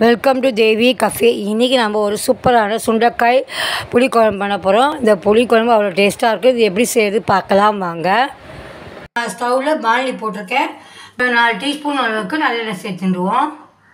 welcome to Devi cafe இன்றைக்கி நம்ம ஒரு சூப்பரான சுண்டைக்காய் புளிக்குழம்பு பண்ண போகிறோம் இந்த புளிக்குழம்பு அவ்வளோ டேஸ்ட்டாக இருக்குது இது எப்படி செய்யுது பார்க்கலாம் வாங்க நான் ஸ்டவ்வில் பாண்லி போட்டிருக்கேன் ஒரு நாலு டீஸ்பூன் அளவுக்கு நல்லெண்ணெய் சேர்த்துடுவோம்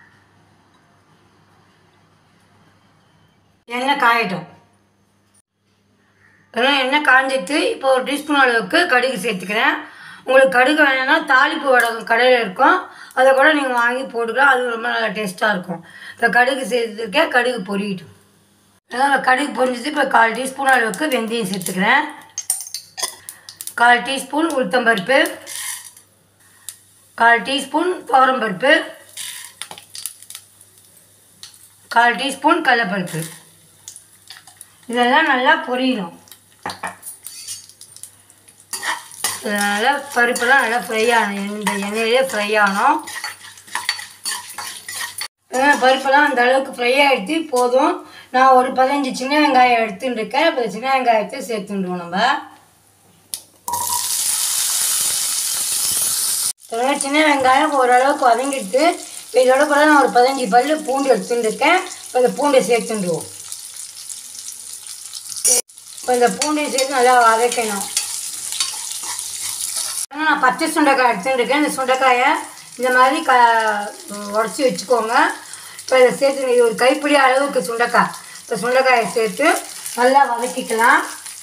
எண்ணெய் காயட்டும் அதெல்லாம் எண்ணெய் காஞ்சிட்டு இப்போ ஒரு டீஸ்பூன் அளவுக்கு கடுகு சேர்த்துக்கிறேன் உங்களுக்கு கடுகு வேணும்னா தாளிப்பு வடகம் கடையில் இருக்கும் அதை கூட நீங்கள் வாங்கி போட்டுக்கலாம் அது ரொம்ப நல்லா டேஸ்ட்டாக இருக்கும் இப்போ கடுகு சேர்த்துருக்கேன் கடுகு பொரியட்டும் அதான் கடுகு பொரிஞ்சிட்டு இப்போ கால் டீஸ்பூன் அளவுக்கு வெந்தயம் சேர்த்துக்கிறேன் கால் டீஸ்பூன் உளுத்தம்பருப்பு கால் டீஸ்பூன் துவரம்பருப்பு கால் டீஸ்பூன் கடலப்பருப்பு இதெல்லாம் நல்லா பொரியணும் நல்லா பருப்பெல்லாம் நல்லா ஃப்ரை ஆகணும் இந்த எண்ணெயிலே ஃப்ரை ஆகணும் அஹ் பருப்பெல்லாம் அந்த அளவுக்கு ஃப்ரை ஆகிடுச்சு போதும் நான் ஒரு பதினஞ்சு சின்ன வெங்காயம் எடுத்துட்டு இருக்கேன் இப்போ சின்ன வெங்காயத்தை சேர்த்துடுவோம் நம்ம இப்போ சின்ன வெங்காயம் ஓரளவுக்கு வதங்கிட்டு இப்போ இதோட கூட நான் ஒரு பதினஞ்சு பல்லு பூண்டு எடுத்துட்டு இருக்கேன் இப்போ இந்த பூண்டை சேர்த்துடுவோம் இப்போ இந்த பூண்டை சேர்த்து நல்லா வதக்கணும் நான் பச்சை சுண்டைக்காய் எடுத்துட்டு இருக்கேன் இந்த சுண்டைக்காயை இந்த மாதிரி க உடச்சி வச்சுக்கோங்க இப்போ இதை சேர்த்து இது ஒரு கைப்பிடி அளவுக்கு சுண்டைக்காய் இப்போ சுண்டைக்காயை சேர்த்து நல்லா வதக்கிக்கலாம்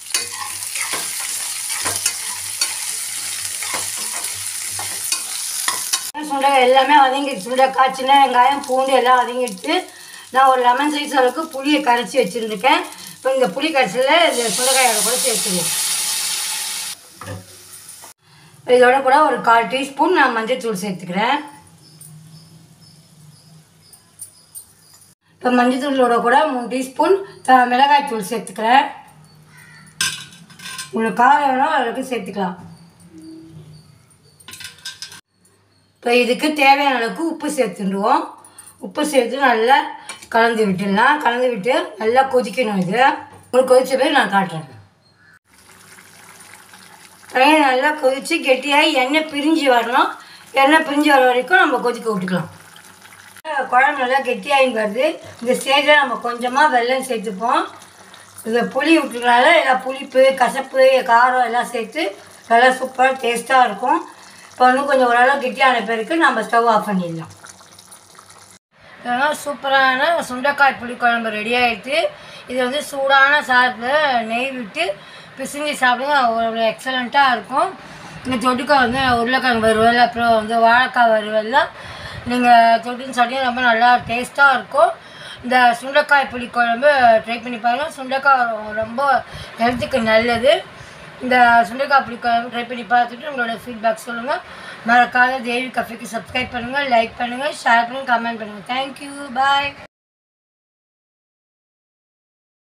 சுண்டைக்காய் எல்லாமே வதங்கிடுச்சு சுண்டைக்காய் சின்ன வெங்காயம் பூண்டு எல்லாம் வதங்கிடுச்சு நான் ஒரு லெமன் சைஸ் அளவுக்கு புளியை கரைச்சி வச்சுருந்துருக்கேன் இப்போ இந்த புளி கரைச்சலில் இந்த சுண்டைக்காயோட கூட சேர்த்துருவோம் இதோட கூட ஒரு கால் டீஸ்பூன் நான் மஞ்சள் தூள் சேர்த்துக்கிறேன் இப்போ மஞ்சள் தூளோட கூட மூணு டீஸ்பூன் த மிளகாய் தூள் சேர்த்துக்கிறேன் உங்களுக்கு காரம் வேணும் அளவுக்கு சேர்த்துக்கலாம் இப்போ இதுக்கு தேவையான அளவுக்கு உப்பு சேர்த்துடுவோம் உப்பு சேர்த்து நல்லா கலந்து விட்டுடலாம் கலந்து விட்டு நல்லா கொதிக்கணும் இது உங்களுக்கு கொதிச்ச பிறகு நான் காட்டுறேன் பையன் நல்லா கொதித்து கெட்டியாகி எண்ணெய் பிரிஞ்சு வரணும் எண்ணெய் பிரிஞ்சு வர வரைக்கும் நம்ம கொதிக்க விட்டுக்கலாம் குழம்பு நல்லா கெட்டியாகி வருது இந்த ஸ்டேஜில் நம்ம கொஞ்சமாக வெல்லம் சேர்த்துப்போம் இந்த புளி விட்டுறதுனால எல்லாம் புளிப்பு கசப்பு காரம் எல்லாம் சேர்த்து நல்லா சூப்பராக டேஸ்ட்டாக இருக்கும் இப்போ இன்னும் கொஞ்சம் ஓரளவு கெட்டியான பிறகு நம்ம ஸ்டவ் ஆஃப் பண்ணிடலாம் இதெல்லாம் சூப்பரான சுண்டைக்காய் புளிக்குழம்பு ரெடி ஆகிடுச்சு இது வந்து சூடான சாதத்தில் நெய் விட்டு பிசிஞ்சு சாப்பிடுங்க ஒரு எக்ஸலண்ட்டாக இருக்கும் இந்த தொட்டுக்க வந்து உருளைக்கிழங்கு வறுவல் அப்புறம் வந்து வாழைக்காய் வறுவல்லாம் நீங்கள் தொட்டுன்னு சாப்பிட்டீங்கன்னா ரொம்ப நல்லா டேஸ்ட்டாக இருக்கும் இந்த சுண்டைக்காய் புளிக்குழம்பு ட்ரை பண்ணி பாருங்கள் சுண்டைக்காய் ரொம்ப ஹெல்த்துக்கு நல்லது இந்த சுண்டைக்காய் புளிக்குழம்பு ட்ரை பண்ணி பார்த்துட்டு உங்களோட ஃபீட்பேக் சொல்லுங்கள் மறக்காத தேவி கஃபேக்கு சப்ஸ்கிரைப் பண்ணுங்கள் லைக் பண்ணுங்கள் ஷேர் பண்ணுங்கள் கமெண்ட் பண்ணுங்கள் தேங்க்யூ பாய்